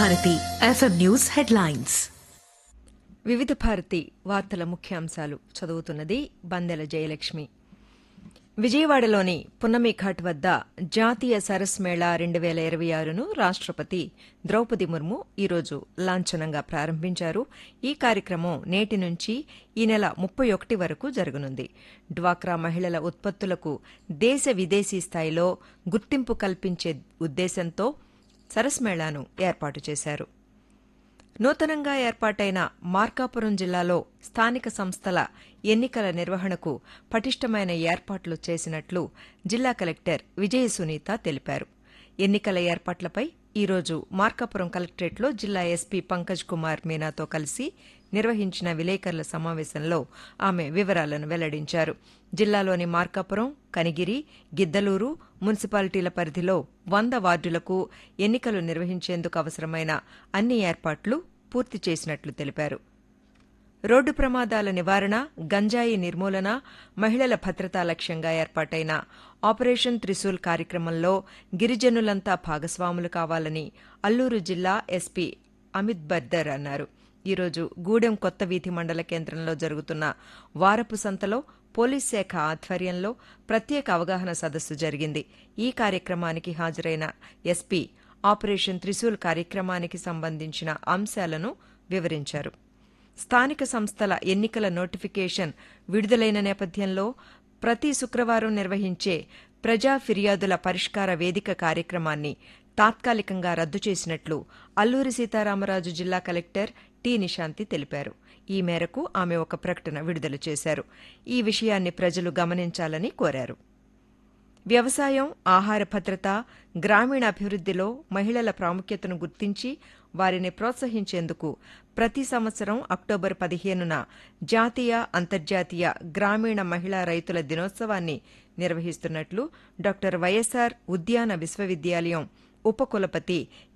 Bharati FM news headlines వివిధ భారతి వార్తల ముఖ్యాంశాలు చదువుతున్నది బందెల జయలక్ష్మి విజయవాడలోని పున్నమి ఘాట్ వద్ద జాతీయ సరస్ మేళా రెండు వేల ఇరవై ఆరును రాష్టపతి ద్రౌపది ముర్ము ఈరోజు లాంఛనంగా ప్రారంభించారు ఈ కార్యక్రమం నేటి నుంచి ఈ నెల ముప్పై ఒకటి వరకు జరగనుంది డ్వాక్రా మహిళల ఉత్పత్తులకు దేశ విదేశీ స్థాయిలో గుర్తింపు కల్పించే ఉద్దేశంతో సరస్ మేళాను ఏర్పాటు చేశారు నూతనంగా ఏర్పాటైన మార్కాపురం జిల్లాలో స్థానిక సంస్థల ఎన్నికల నిర్వహణకు పటిష్టమైన ఏర్పాట్లు చేసినట్లు జిల్లా కలెక్టర్ విజయ సునీత తెలిపారు ఎన్నికల ఏర్పాట్లపై ఈరోజు మార్కాపురం కలెక్టరేట్లో జిల్లా ఎస్పీ పంకజ్ కుమార్ మీనాతో కలిసి నిర్వహించిన విలేకరుల సమావేశంలో ఆమె వివరాలను వెల్లడించారు జిల్లాలోని మార్కాపురం కనిగిరి గిద్దలూరు మున్సిపాలిటీల పరిధిలో వంద వార్డులకు ఎన్నికలు నిర్వహించేందుకు అవసరమైన అన్ని ఏర్పాట్లు పూర్తి చేసినట్లు తెలిపారు రోడ్డు ప్రమాదాల నివారణ గంజాయి నిర్మూలన మహిళల భద్రతా లక్ష్యంగా ఏర్పాటైన ఆపరేషన్ త్రిశూల్ కార్యక్రమంలో గిరిజనులంతా భాగస్వాములు కావాలని అల్లూరు జిల్లా ఎస్పీ అమిత్ బర్దర్ అన్నారు ఈరోజు గూడెం కొత్త వీధి మండల కేంద్రంలో జరుగుతున్న వారపు సంతలో పోలీస్ శాఖ ఆధ్వర్యంలో ప్రత్యేక అవగాహన సదస్సు జరిగింది ఈ కార్యక్రమానికి హాజరైన ఎస్పీ ఆపరేషన్ త్రిశూల్ కార్యక్రమానికి సంబంధించిన అంశాలను వివరించారు స్థానిక సంస్థల ఎన్నికల నోటిఫికేషన్ విడుదలైన నేపథ్యంలో ప్రతి శుక్రవారం నిర్వహించే ప్రజా ఫిర్యాదుల పరిష్కార వేదిక కార్యక్రమాన్ని తాత్కాలికంగా రద్దు చేసినట్లు అల్లూరి సీతారామరాజు జిల్లా కలెక్టర్ టి నిశాంతి తెలిపారు ఈ మేరకు ఆమె ఒక ప్రకటన విడుదల చేశారు ఈ విషయాన్ని ప్రజలు గమనించాలని కోరారు వ్యవసాయం ఆహార భద్రత గ్రామీణాభివృద్దిలో మహిళల ప్రాముఖ్యతను గుర్తించి వారిని ప్రోత్సహించేందుకు ప్రతి సంవత్సరం అక్టోబర్ పదిహేనున జాతీయ అంతర్జాతీయ గ్రామీణ మహిళా రైతుల దినోత్సవాన్ని నిర్వహిస్తున్నట్లు డాక్టర్ వైఎస్సార్ ఉద్యాన విశ్వవిద్యాలయం ఉపకులపతి